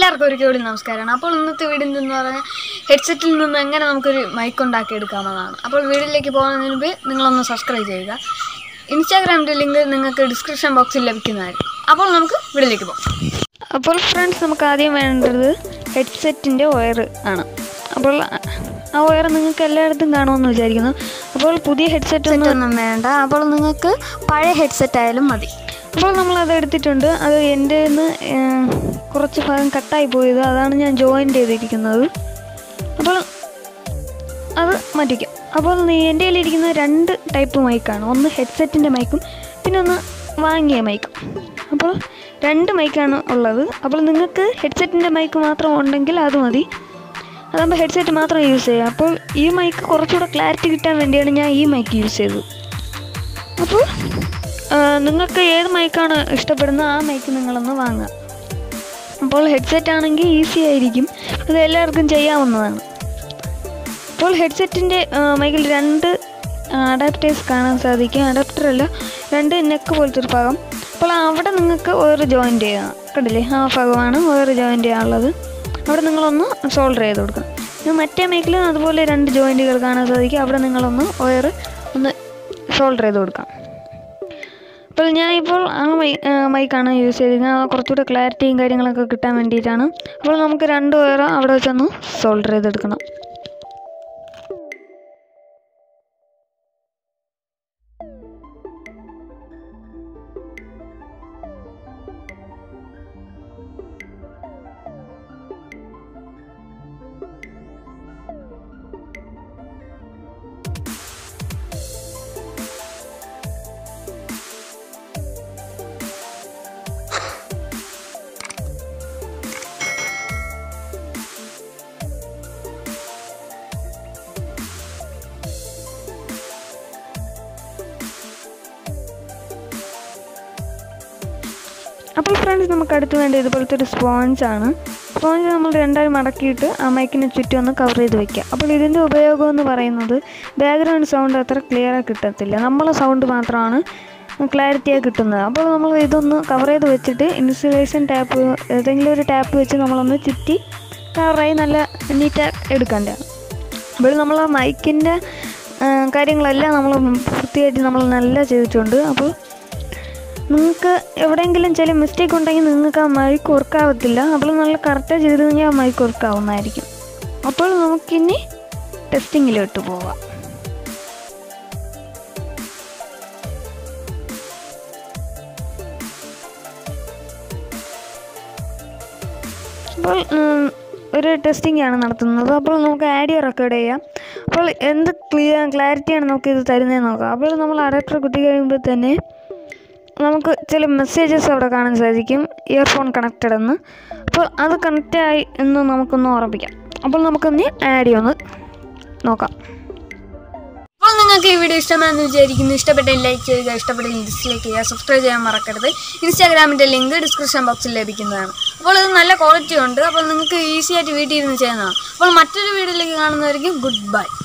എല്ലാവർക്കും ഒരിക്കൽ കൂടി നമസ്കാരമാണ് അപ്പോൾ ഇന്നത്തെ വീഡിയോ എന്ന് പറഞ്ഞാൽ ഹെഡ്സെറ്റിൽ നിന്ന് എങ്ങനെ നമുക്കൊരു മൈക്ക് ഉണ്ടാക്കി എടുക്കാമെന്നതാണ് അപ്പോൾ വീഡിയോയിലേക്ക് പോകുന്നതിന് മുമ്പ് നിങ്ങളൊന്ന് സബ്സ്ക്രൈബ് ചെയ്യുക ഇൻസ്റ്റാഗ്രാമിൻ്റെ ലിങ്ക് നിങ്ങൾക്ക് ഡിസ്ക്രിപ്ഷൻ ബോക്സിൽ ലഭിക്കുന്നതായിരിക്കും അപ്പോൾ നമുക്ക് വീഡിയോയിലേക്ക് പോകാം അപ്പോൾ ഫ്രണ്ട്സ് നമുക്ക് ആദ്യം വേണ്ടത് ഹെഡ്സെറ്റിൻ്റെ വയർ ആണ് അപ്പോൾ ആ വയർ നിങ്ങൾക്ക് എല്ലായിടത്തും കാണുമെന്ന് വിചാരിക്കുന്നു അപ്പോൾ പുതിയ ഹെഡ്സെറ്റ് ഒന്നും വേണ്ട അപ്പോൾ നിങ്ങൾക്ക് പഴയ ഹെഡ്സെറ്റ് ആയാലും മതി അപ്പോൾ നമ്മളത് എടുത്തിട്ടുണ്ട് അത് എൻ്റെ നിന്ന് കുറച്ച് ഭാഗം കട്ടായി പോയത് അതാണ് ഞാൻ ജോയിൻ ചെയ്തിരിക്കുന്നത് അപ്പോൾ അത് മാറ്റിക്കാം അപ്പോൾ നീ എൻ്റെ കയ്യിലിരിക്കുന്ന രണ്ട് ടൈപ്പ് മൈക്കാണ് ഒന്ന് ഹെഡ്സെറ്റിൻ്റെ മൈക്കും പിന്നെ ഒന്ന് വാങ്ങിയ മൈക്കും അപ്പോൾ രണ്ട് മൈക്കാണ് ഉള്ളത് അപ്പോൾ നിങ്ങൾക്ക് ഹെഡ്സെറ്റിൻ്റെ മൈക്ക് മാത്രം ഉണ്ടെങ്കിൽ അത് മതി അതാകുമ്പോൾ ഹെഡ്സെറ്റ് മാത്രം യൂസ് ചെയ്യുക അപ്പോൾ ഈ മൈക്ക് കുറച്ചുകൂടെ ക്ലാരിറ്റി കിട്ടാൻ വേണ്ടിയാണ് ഞാൻ ഈ മൈക്ക് യൂസ് ചെയ്തത് അപ്പോൾ ആ, നിങ്ങൾക്ക് ഏത് മൈക്കാണ് ഇഷ്ടപ്പെടുന്നത് ആ മൈക്ക് നിങ്ങളൊന്ന് വാങ്ങുക അപ്പോൾ ഹെഡ്സെറ്റ് ആണെങ്കിൽ ഈസി ആയിരിക്കും അത് എല്ലാവർക്കും ചെയ്യാവുന്നതാണ് അപ്പോൾ ഹെഡ്സെറ്റിൻ്റെ മൈക്കിൽ രണ്ട് അഡാപ്റ്റേഴ്സ് കാണാൻ സാധിക്കും അഡാപ്റ്റർ അല്ല രണ്ട് നെക്ക് പോലത്തെ ഒരു ഭാഗം അപ്പോൾ അവിടെ നിങ്ങൾക്ക് വേറെ ജോയിൻ്റ് ചെയ്യാം കണ്ടില്ലേ ആ ഭാഗമാണ് വേറെ ജോയിൻ്റ് ചെയ്യാനുള്ളത് അവിടെ നിങ്ങളൊന്ന് സോൾഡർ ചെയ്ത് കൊടുക്കണം ഇനി മറ്റേ മൈക്കിലും അതുപോലെ രണ്ട് ജോയിൻറ്റുകൾ കാണാൻ സാധിക്കും അവിടെ നിങ്ങളൊന്ന് വയർ ഒന്ന് സോൾഡർ ചെയ്ത് കൊടുക്കാം അപ്പോൾ ഞാൻ ഇപ്പോൾ ആ മൈ മൈക്കാണ് യൂസ് ചെയ്തിരിക്കുന്നത് അത് കുറച്ചുകൂടെ ക്ലാരിറ്റിയും കാര്യങ്ങളൊക്കെ കിട്ടാൻ വേണ്ടിയിട്ടാണ് അപ്പോൾ നമുക്ക് രണ്ട് വയർ അവിടെ വെച്ചൊന്ന് സോൾഡർ ചെയ്തെടുക്കണം അപ്പോൾ ഫ്രണ്ട്സ് നമുക്ക് അടുത്ത് വേണ്ട ഇതുപോലത്തെ ഒരു സ്പോഞ്ച് ആണ് സ്പോഞ്ച് നമ്മൾ രണ്ടായി മടക്കിയിട്ട് ആ മൈക്കിന് ചുറ്റും ഒന്ന് കവർ ചെയ്ത് വെക്കുക അപ്പോൾ ഇതിൻ്റെ ഉപയോഗം എന്ന് പറയുന്നത് ബാക്ക്ഗ്രൗണ്ട് സൗണ്ട് അത്ര ക്ലിയർ ആയി കിട്ടത്തില്ല നമ്മളെ സൗണ്ട് മാത്രമാണ് ക്ലാരിറ്റിയായി കിട്ടുന്നത് അപ്പോൾ നമ്മൾ ഇതൊന്ന് കവർ ചെയ്ത് വെച്ചിട്ട് ഇൻസുലേഷൻ ടാപ്പ് ഏതെങ്കിലും ഒരു ടാപ്പ് വെച്ച് നമ്മളൊന്ന് ചുറ്റി കവറായി നല്ല നീറ്റായി എടുക്കേണ്ടതാണ് അപ്പോൾ നമ്മൾ ആ മൈക്കിൻ്റെ കാര്യങ്ങളെല്ലാം നമ്മൾ വൃത്തിയായിട്ട് നമ്മൾ നല്ല ചെയ്തിട്ടുണ്ട് അപ്പോൾ നിങ്ങൾക്ക് എവിടെയെങ്കിലും ചില മിസ്റ്റേക്ക് ഉണ്ടെങ്കിൽ നിങ്ങൾക്ക് ആ മൈക്ക് വർക്കാവത്തില്ല അപ്പോൾ നല്ല കറക്റ്റായി ചെയ്ത് കഴിഞ്ഞാൽ ആ മൈക്ക് വർക്കാവുന്നതായിരിക്കും അപ്പോൾ നമുക്കിനി ടെസ്റ്റിങ്ങിലോട്ട് പോവാം അപ്പോൾ ഉം, ഒരു ടെസ്റ്റിംഗ് ആണ് നടത്തുന്നത് അപ്പോൾ നമുക്ക് ആഡിയോ റെക്കോർഡ് ചെയ്യാം അപ്പോൾ എന്ത് ക്ലിയർ ക്ലാരിറ്റിയാണ് നമുക്ക് ഇത് തരുന്നതെന്ന് നോക്കാം അപ്പോൾ നമ്മൾ അഡാപ്റ്റർ കുത്തി കഴിയുമ്പോൾ തന്നെ നമുക്ക് ചില മെസ്സേജസ് അവിടെ കാണാൻ സാധിക്കും ഇയർഫോൺ കണക്റ്റഡ് എന്ന് അപ്പോൾ അത് കണക്റ്റ് ആയി എന്ന് നമുക്കൊന്ന് ഉറപ്പിക്കാം അപ്പോൾ നമുക്കൊന്ന് ആഡ് ഒന്ന് നോക്കാം അപ്പോൾ നിങ്ങൾക്ക് ഈ വീഡിയോ ഇഷ്ടമാണെന്ന് വിചാരിക്കുന്നു ഇഷ്ടപ്പെട്ടെങ്കിൽ ലൈക്ക് ചെയ്യുക ഇഷ്ടപ്പെട്ടെങ്കിൽ ഡിസ്ലൈക്ക് ചെയ്യുക സബ്സ്ക്രൈബ് ചെയ്യാൻ മറക്കരുത് ഇൻസ്റ്റാഗ്രാമിൻ്റെ ലിങ്ക് ഡിസ്ക്രിപ്ഷൻ ബോക്സിൽ ലഭിക്കുന്നതാണ് അപ്പോൾ ഇത് നല്ല ക്വാളിറ്റി ഉണ്ട് അപ്പോൾ നിങ്ങൾക്ക് ഈസി ആയിട്ട് വീട്ടിൽ ഇരുന്ന് ചെയ്യുന്നതാണ് അപ്പോൾ മറ്റൊരു വീഡിയോയിലേക്ക് കാണുന്നവർക്ക് ഗുഡ് ബൈ